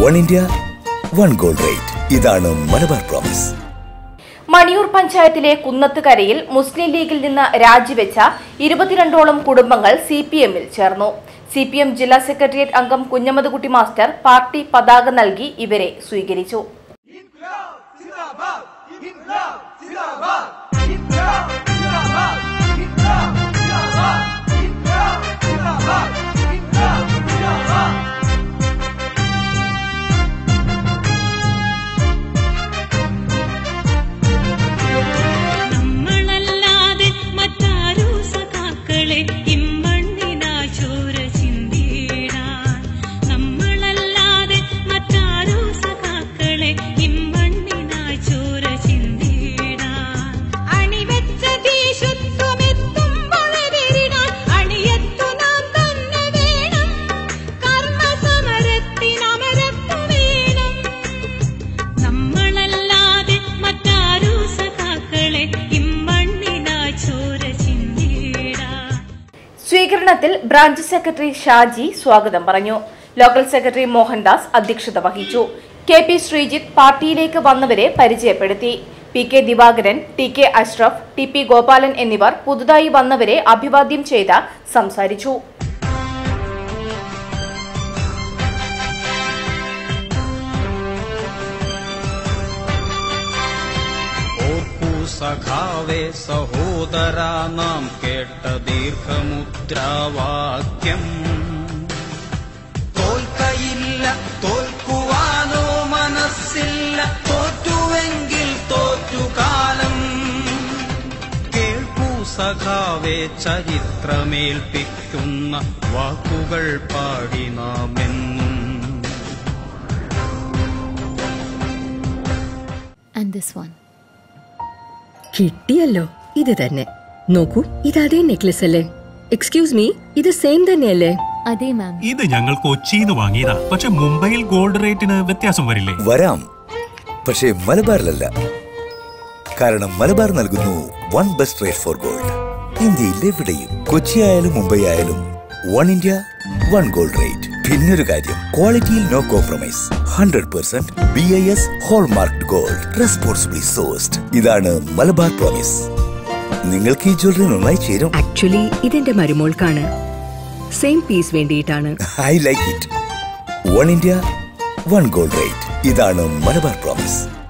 One India one gold rate ഇതാണ് Malabar promise Maniyur പഞ്ചായത്തിലെ കുന്നത്തുകരയിൽ മുസ്ലിം ലീഗിൽ നിന്ന് രാജിവെച്ച ഇരുപത്തിരണ്ടോളം കുടുംബങ്ങൾ സി പി എമ്മിൽ ചേർന്നു സി പി എം ജില്ലാ സെക്രട്ടേറിയറ്റ് അംഗം കുഞ്ഞമ്മദ്കുട്ടി മാസ്റ്റർ പാർട്ടി പതാക നൽകി ഇവരെ സ്വീകരിച്ചു നമ്മളല്ലാതെ മറ്റാരോ സഖാക്കളെ ഇമ്മണ്ണിനായി ചോര ചിന്തിടാൻ നമ്മളല്ലാതെ മറ്റാരോ സഖാക്കളെ ഇമ്മണ്ണിനായി ചോര ചിന്തിടാൻ അണിവെച്ച ദേശത്വമെത്തുമ്പോഴെതിരിടാൻ അണിയത്തു നാം തന്നെ വേണം കർമ്മസമരത്തിനമരത്തു വേണം നമ്മളല്ലാതെ മറ്റാരോ സഖാക്കളെ ഇമ്മണ്ണിനായി ചോര ചിന്തിടാൻ സ്വീകരണത്തിൽ ബ്രാഞ്ച് സെക്രട്ടറി ഷാജി സ്വാഗതം പറഞ്ഞു ലോക്കൽ സെക്രട്ടറി മോഹൻദാസ് അധ്യക്ഷത വഹിച്ചു കെ പി ശ്രീജിത്ത് പാർട്ടിയിലേക്ക് വന്നവരെ പരിചയപ്പെടുത്തി P K Divakaran T K Ashraf T P Gopalan എന്നിവർ പുതുതായി വന്നവരെ അഭിവാദ്യം ചെയ്ത് സംസാരിച്ചു ഓർക്കൂ സഖാവേ സഹോദരാ നാം കേട്ട ദീർഘമുദ്രാവാക്യം തോൽക്കയില്ല തോൽക്കുവാനോ മനസ്സില്ല തോറ്റുവെങ്കിൽ തോറ്റുകാലം കേൾക്കൂ സഖാവേ ചരിത്രമേൽപ്പിക്കുന്ന വാക്കുകൾ പാടി നാം എന്നും and this one. കിട്ടിയല്ലോ ഇത് തന്നെ നോക്കൂ ഇത് അതേ നെക്ലസ് അല്ലേ എക്സ്ക്യൂസ് മീ ഇത് സെയിം തന്നെയല്ലേ അതെ മാം ഇത് ഞങ്ങൾ കൊച്ചിന്ന് വാങ്ങിയതാ പക്ഷെ മുംബൈയിൽ ഗോൾഡ് റേറ്റിന് വ്യത്യാസം വരില്ലേ വരാം പക്ഷേ മലബാറിലല്ല കാരണം മലബാർ നൽകുന്നു one best rate for gold ഇന്ത്യയിൽ എവിടെയും കൊച്ചി ആയാലും മുംബൈ ആയാലും one India one gold rate പിന്നൊരു കാര്യം ക്വാളിറ്റിയിൽ no compromise hundred percent B I S hallmark gold responsibly sourced ഇതാണ് മലബാർ പ്രോമിസ് നിങ്ങൾക്ക് ഈ ജ്വല്ലറി നന്നായി ചേരും ആക്ച്വലി ഇതെന്റെ മരുമോൾക്കാണ് സെയിം പീസ് വേണ്ടിയിട്ടാണ് I like it one India one gold rate ഇതാണ് മലബാർ പ്രോമിസ്